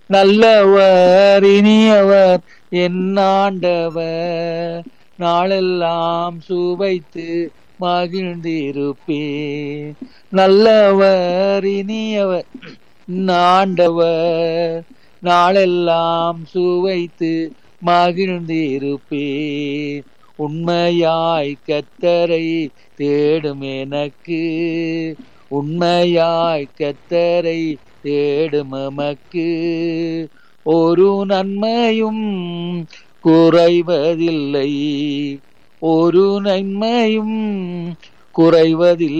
நல்லவர் இனியவர் என் ஆண்டவர் நாளெல்லாம் சுவைத்து மகிழ்ந்திருப்பே நல்லவர் இனியவர் என் ஆண்டவர் நாளெல்லாம் சுவைத்து மகிழ்ந்திருப்பே உண்மையாய் கத்தரை தேடும் எனக்கு உண்மையாய் கத்தரை தேடும் எமக்கு ஒரு நன்மையும் குறைவதில்லை ஒரு நன்மையும் குறைவதில்லை